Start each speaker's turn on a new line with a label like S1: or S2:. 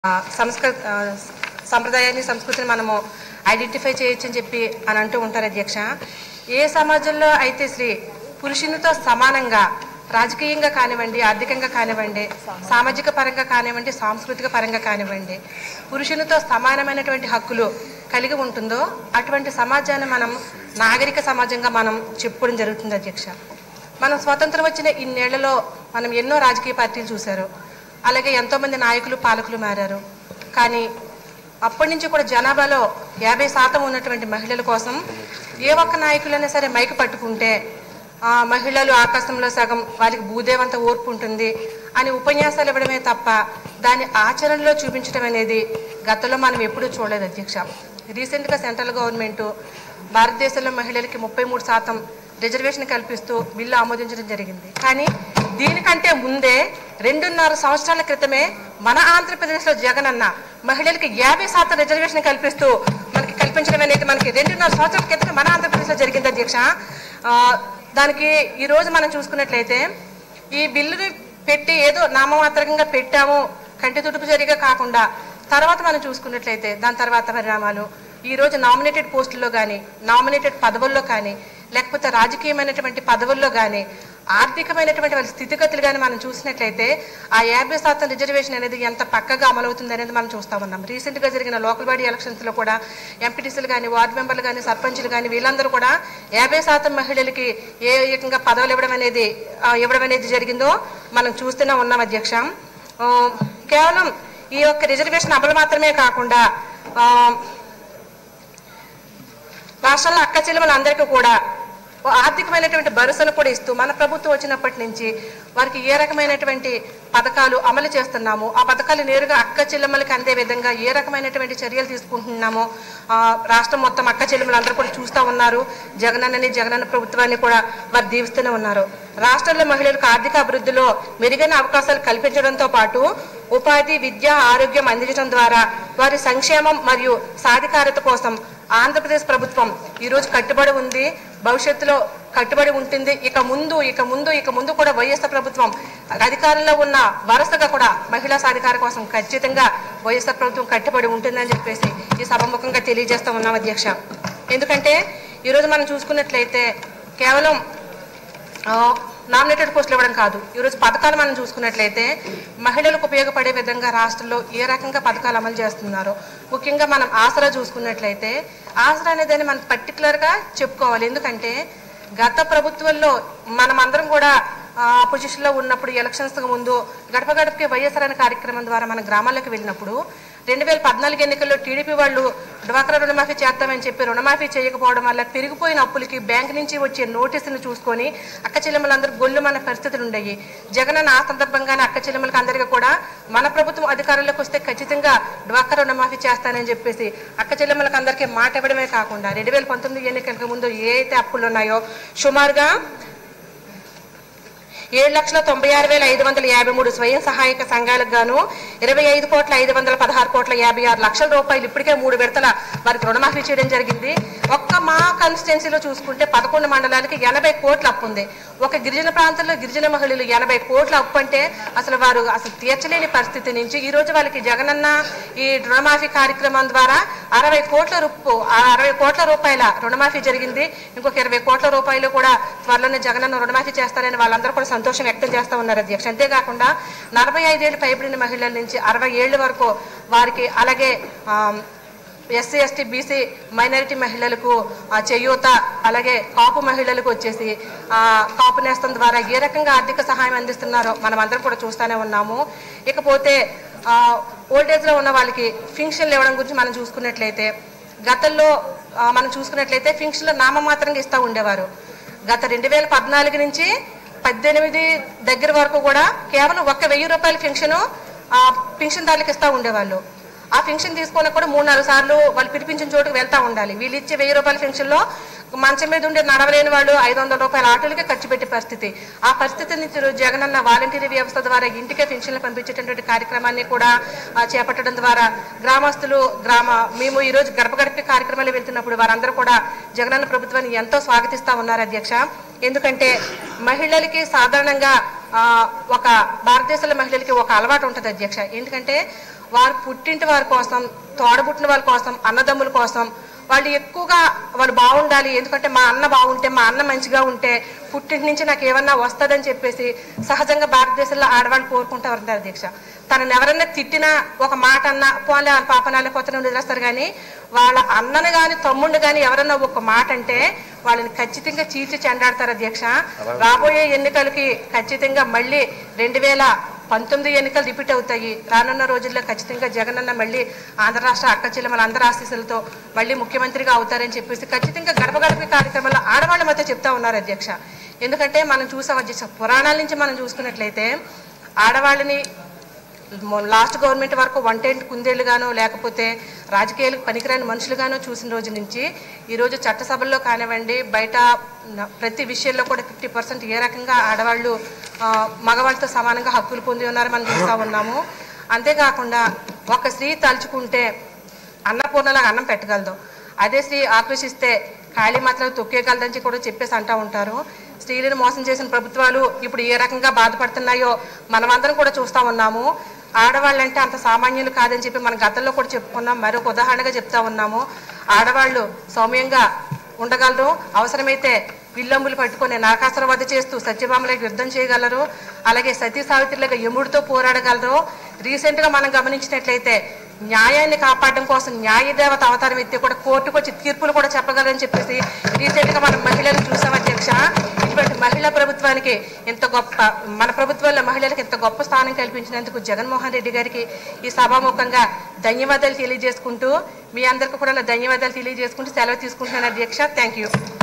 S1: ఆ, సంస్కృ ఆ, సంప్రదాయాన్ని సంస్కృతిని మనము ఐడెంటిఫై చేయొచ్చు అని చెప్పి అని అంటూ ఉంటారు అధ్యక్ష ఏ సమాజంలో అయితే శ్రీ పురుషునితో సమానంగా రాజకీయంగా కానివ్వండి ఆర్థికంగా కానివ్వండి సామాజిక పరంగా కానివ్వండి సాంస్కృతిక పరంగా కానివ్వండి పురుషునితో సమానమైనటువంటి హక్కులు కలిగి ఉంటుందో అటువంటి సమాజాన్ని మనం నాగరిక సమాజంగా మనం చెప్పుకోవడం జరుగుతుంది అధ్యక్ష మనం స్వాతంత్రం వచ్చిన ఇన్నేళ్లలో మనం ఎన్నో రాజకీయ పార్టీలు చూశారు అలాగే ఎంతోమంది నాయకులు పాలకులు మారారు కానీ అప్పటి నుంచి కూడా జనాభాలో యాభై శాతం ఉన్నటువంటి మహిళల కోసం ఏ ఒక్క నాయకులైనా సరే మైకు పట్టుకుంటే ఆ, మహిళలు ఆకాశంలో సగం వాళ్ళకి భూదేవంత ఓర్పు ఉంటుంది అని ఉపన్యాసాలు ఇవ్వడమే తప్ప దాన్ని ఆచరణలో చూపించడం అనేది గతంలో మనం ఎప్పుడూ చూడలేదు అధ్యక్ష రీసెంట్గా సెంట్రల్ గవర్నమెంట్ భారతదేశంలో మహిళలకి ముప్పై మూడు శాతం రిజర్వేషన్ కల్పిస్తూ బిల్లు ఆమోదించడం జరిగింది కానీ దీనికంటే ముందే రెండున్నర సంవత్సరాల క్రితమే మన ఆంధ్రప్రదేశ్లో జగనన్న మహిళలకి యాభై శాతం రిజర్వేషన్ కల్పిస్తూ మనకి కల్పించడం అనేది మనకి రెండున్నర సంవత్సరాల క్రితమే మన ఆంధ్రప్రదేశ్లో జరిగింది అధ్యక్ష ఆ, దానికి ఈ రోజు మనం చూసుకున్నట్లయితే ఈ బిల్లుని పెట్టి ఏదో నామమాత్రంగా పెట్టాము కంటి తుడుపు జరిగా కాకుండా తర్వాత మనం చూసుకున్నట్లయితే దాని తర్వాత పరిణామాలు ఈ రోజు నామినేటెడ్ పోస్టుల్లో కానీ నామినేటెడ్ పదవుల్లో కానీ లేకపోతే రాజకీయమైనటువంటి పదవుల్లో కానీ ఆర్థికమైనటువంటి వాళ్ళ స్థితిగతులు కానీ మనం చూసినట్లయితే ఆ యాభై శాతం రిజర్వేషన్ అనేది ఎంత పక్కగా అమలవుతుంది అనేది మనం చూస్తా ఉన్నాం రీసెంట్గా జరిగిన లోకల్ బాడీ ఎలక్షన్స్లో కూడా ఎంపీటీసీలు కానీ వార్డు మెంబర్లు కానీ సర్పంచులు కానీ వీళ్ళందరూ కూడా యాభై శాతం మహిళలకి ఏ రకంగా పదవులు ఇవ్వడం అనేది ఆ, ఇవ్వడం అనేది జరిగిందో మనం చూస్తూనే ఉన్నాం అధ్యక్ష ఆ, కేవలం ఈ యొక్క రిజర్వేషన్ అమలు మాత్రమే కాకుండా ఆ, రాష్ట్రంలో అక్క చెల్లెములందరికీ కూడా ఓ ఆర్థికమైనటువంటి భరోసాను కూడా ఇస్తూ మన ప్రభుత్వం వచ్చినప్పటి నుంచి వారికి ఏ రకమైనటువంటి పథకాలు అమలు చేస్తున్నాము ఆ పథకాలు నేరుగా అక్క చెల్లెమ్మలకి అందే విధంగా ఏ రకమైనటువంటి చర్యలు తీసుకుంటున్నామో ఆ, రాష్ట్రం మొత్తం అక్క చెల్లెమ్మలందరూ కూడా చూస్తూ ఉన్నారు జగనన్నని జగనన్న ప్రభుత్వాన్ని కూడా వారు దీవిస్తూనే ఉన్నారు రాష్ట్రంలో మహిళలకు ఆర్థిక అభివృద్ధిలో మెరుగైన అవకాశాలు కల్పించడంతో పాటు ఉపాధి విద్య ఆరోగ్యం అందించడం ద్వారా వారి సంక్షేమం మరియు సాధికారత కోసం ఆంధ్రప్రదేశ్ ప్రభుత్వం ఈరోజు కట్టుబడి ఉంది భవిష్యత్తులో కట్టుబడి ఉంటుంది ఇక ముందు ఇక ముందు ఇక ముందు కూడా వైఎస్ఆర్ ప్రభుత్వం అధికారంలో ఉన్న వరుసగా కూడా మహిళా సాధికార కోసం ఖచ్చితంగా వైఎస్ఆర్ ప్రభుత్వం కట్టుబడి ఉంటుందని చెప్పేసి ఈ సభముఖంగా తెలియజేస్తా ఉన్నాం అధ్యక్ష ఎందుకంటే ఈరోజు మనం చూసుకున్నట్లయితే కేవలం నామినేటెడ్ పోస్టులు ఇవ్వడం కాదు ఈరోజు పథకాలు మనం చూసుకున్నట్లయితే మహిళలకు ఉపయోగపడే విధంగా రాష్ట్రంలో ఏ రకంగా పథకాలు అమలు చేస్తున్నారో ముఖ్యంగా మనం ఆసరా చూసుకున్నట్లయితే ఆసరా అనేదాన్ని మనం పర్టికులర్గా చెప్పుకోవాలి ఎందుకంటే గత ప్రభుత్వంలో మనం అందరం కూడా పొజిషన్లో ఉన్నప్పుడు ఎలక్షన్స్ ముందు గడప గడపకి వైఎస్ఆర్ అనే కార్యక్రమం ద్వారా మన గ్రామాలకు వెళ్ళినప్పుడు రెండు వేల పద్నాలుగు ఎన్నికల్లో టీడీపీ వాళ్ళు డ్వాక్రా రుణమాఫీ చేస్తామని చెప్పి రుణమాఫీ చేయకపోవడం వల్ల పెరిగిపోయిన అప్పులకి బ్యాంక్ నుంచి వచ్చే నోటీసులు చూసుకొని అక్క చెల్లెమ్మలందరూ గొల్లు మన పరిస్థితులు ఉండయి జగనన్న ఆ సందర్భంగానే అక్క చెల్లెమ్మలకు అందరికీ కూడా మన ప్రభుత్వం అధికారంలోకి వస్తే ఖచ్చితంగా డ్వాక్రా రుణమాఫీ చేస్తానని చెప్పేసి అక్క చెల్లెమ్మలకు అందరికీ మాట ఇవ్వడమే కాకుండా రెండు వేల పంతొమ్మిది ఎన్నికలకు ముందు ఏ అయితే అప్పులు ఉన్నాయో సుమారుగా ఏడు లక్షల తొంభై ఆరు వేల ఐదు వందల యాభై మూడు స్వయం సహాయక సంఘాలకు గాను ఇరవై ఐదు కోట్ల ఐదు వందల పదహారు కోట్ల యాభై ఆరు లక్షల రూపాయలు ఇప్పటికే మూడు విడతల వారికి రుణమాఫీ చేయడం జరిగింది ఒక్క మా కాన్స్టిట్యున్సీలో చూసుకుంటే పదకొండు మండలాలకి ఎనభై కోట్ల అప్పు ఉంది ఒక గిరిజన ప్రాంతంలో గిరిజన మహిళలు ఎనభై కోట్ల అప్పు అంటే అసలు వారు అసలు తీర్చలేని పరిస్థితి నుంచి ఈ రోజు వాళ్ళకి జగనన్న ఈ రుణమాఫీ కార్యక్రమం ద్వారా అరవై కోట్ల రూపు అరవై కోట్ల రూపాయల రుణమాఫీ జరిగింది ఇంకొక ఇరవై కోట్ల రూపాయలు కూడా త్వరలోనే జగనన్న రుణమాఫీ చేస్తారని వాళ్ళందరూ కూడా సంతోషం వ్యక్తం చేస్తూ ఉన్నారు అధ్యక్ష అంతేకాకుండా నలభై ఐదేళ్ళు పైబడిన మహిళల నుంచి అరవై ఏళ్ళ వరకు వారికి అలాగే ఆ, ఎస్సీ ఎస్టీ బీసీ మైనారిటీ మహిళలకు ఆ చేయూత అలాగే కాపు మహిళలకు వచ్చేసి ఆ కాపు నేస్తం ద్వారా ఏ రకంగా ఆర్థిక సహాయం అందిస్తున్నారో మనం అందరం కూడా చూస్తూనే ఉన్నాము ఇకపోతే ఆ, ఓల్డ్ ఏజ్లో ఉన్న వాళ్ళకి ఫింక్షన్లు ఇవ్వడం గురించి మనం చూసుకున్నట్లయితే గతంలో ఆ, మనం చూసుకున్నట్లయితే ఫింక్షన్లు నామమాత్రంగా ఇస్తూ ఉండేవారు గత రెండు వేల పద్నాలుగు నుంచి పద్దెనిమిది దగ్గర వరకు కూడా కేవలం ఒక్క వెయ్యి రూపాయల ఫింక్షను ఆ పింఛన్దారులకు ఇస్తూ ఉండేవాళ్ళు ఆ ఫింక్షన్ తీసుకొని కూడా మూడు నాలుగు సార్లు వాళ్ళు పిలిపించిన చోటుకు వెళ్తా ఉండాలి వీళ్ళు ఇచ్చే వెయ్యి రూపాయల ఫింక్షన్లో మంచం మీద ఉండే నడవలేని వాళ్ళు ఐదు వందల రూపాయల ఆటోలకే ఖర్చు పెట్టే పరిస్థితి ఆ పరిస్థితి నుంచి ఈరోజు జగనన్న వాలంటీర్ వ్యవస్థ ద్వారా ఇంటికే ఫింక్షన్లు పంపించేటటువంటి కార్యక్రమాన్ని కూడా ఆ, చేపట్టడం ద్వారా గ్రామస్తులు గ్రామ మేము ఈరోజు గడప గడప కార్యక్రమాలు వెళ్తున్నప్పుడు వారందరూ కూడా జగనన్న ప్రభుత్వాన్ని ఎంతో స్వాగతిస్తా ఉన్నారు అధ్యక్ష ఎందుకంటే మహిళలకి సాధారణంగా ఆ, ఒక భారతదేశంలో మహిళలకి ఒక అలవాటు ఉంటుంది అధ్యక్ష ఎందుకంటే వారు పుట్టింటి వారి కోసం తోడబుట్టిన వాళ్ళ కోసం అన్నదమ్ముల కోసం వాళ్ళు ఎక్కువగా వాళ్ళు బాగుండాలి ఎందుకంటే మా అన్న బాగుంటే మా అన్న మంచిగా ఉంటే పుట్టింటి నుంచి నాకు ఏమన్నా వస్తుందని చెప్పేసి సహజంగా భారతదేశంలో ఆడవాళ్ళు కోరుకుంటూ ఉంటారు దీక్ష తనని ఎవరన్నా తిట్టినా ఒక మాట అన్నా పోలే వాళ్ళ పాపనాలే పోతనే వదిలేస్తారు కానీ వాళ్ళ అన్నను కానీ తమ్ముడిని కానీ ఎవరన్నా ఒక మాట అంటే వాళ్ళని ఖచ్చితంగా చీల్చి చెండాడతారు అధ్యక్ష రాబోయే ఎన్నికలకి ఖచ్చితంగా మళ్ళీ రెండు వేల పంతొమ్మిది ఎన్నికలు రిపీట్ అవుతాయి రానున్న రోజుల్లో ఖచ్చితంగా జగనన్న మళ్ళీ ఆంధ్ర రాష్ట్ర అక్క చెల్లెమల అందరి ఆశీస్సులతో మళ్ళీ ముఖ్యమంత్రిగా అవుతారని చెప్పేసి ఖచ్చితంగా గడప గడప కార్యక్రమంలో ఆడవాళ్ళ మధ్య చెప్తా ఉన్నారు అధ్యక్ష ఎందుకంటే మనం చూసాం అధ్యక్ష పురాణాల నుంచి మనం చూసుకున్నట్లయితే ఆడవాళ్ళని మొ- లాస్ట్ గవర్నమెంట్ వరకు వంటేంటి కుందేళ్ళుగానో లేకపోతే రాజకీయాలకు పనికిరాని మనుషులుగానో చూసిన రోజు నుంచి ఈరోజు చట్టసభల్లో కానివ్వండి బయట న- ప్రతి విషయంలో కూడా ఫిఫ్టీ పర్సెంట్ ఏ రకంగా ఆడవాళ్ళు ఆ, మగవాళ్ళతో సమానంగా హక్కులు పొంది ఉన్నారని మనం చూస్తూ ఉన్నాము అంతేకాకుండా ఒక స్త్రీ తలుచుకుంటే అన్నపూర్ణలాగా అన్నం పెట్టగలదు అదే స్త్రీ ఆక్రోశిస్తే ఖాళీ మాత్రం తొక్కేయగలదని కూడా చెప్పేసి అంటూ ఉంటారు స్త్రీలను మోసం చేసిన ప్రభుత్వాలు ఇప్పుడు ఏ రకంగా బాధపడుతున్నాయో మనమందరం కూడా చూస్తూ ఉన్నాము ఆడవాళ్ళంటే అంత సామాన్యులు కాదని చెప్పి మనం గతంలో కూడా చెప్పుకున్నాం మరొక ఉదాహరణగా చెప్తా ఉన్నాము ఆడవాళ్ళు సౌమ్యంగా ఉండగలరు అవసరమైతే విల్లంబులు పట్టుకొని నాకాసుర వధ చేస్తూ సత్యభామలకు యుద్ధం చేయగలరు అలాగే సతీ సావిత్రులుగా యముడితో పోరాడగలరు రీసెంట్గా మనం గమనించినట్లయితే న్యాయాన్ని కాపాడడం కోసం న్యాయదేవత అవతారం ఎత్తి కూడా కోర్టుకు వచ్చి తీర్పులు కూడా చెప్పగలరని చెప్పేసి రీసెంట్గా మనం మహిళలు చూసాం అధ్యక్ష ఇటువంటి మహిళా ప్రభుత్వానికి ఇంత గొప్ప మన ప్రభుత్వంలో మహిళలకు ఇంత గొప్ప స్థానం కల్పించినందుకు జగన్మోహన్ రెడ్డి గారికి ఈ సభాముఖంగా ధన్యవాదాలు తెలియజేసుకుంటూ మీ అందరికీ కూడా నా ధన్యవాదాలు తెలియజేసుకుంటూ సెలవు తీసుకుంటున్నాను అధ్యక్ష థ్యాంక్ యూ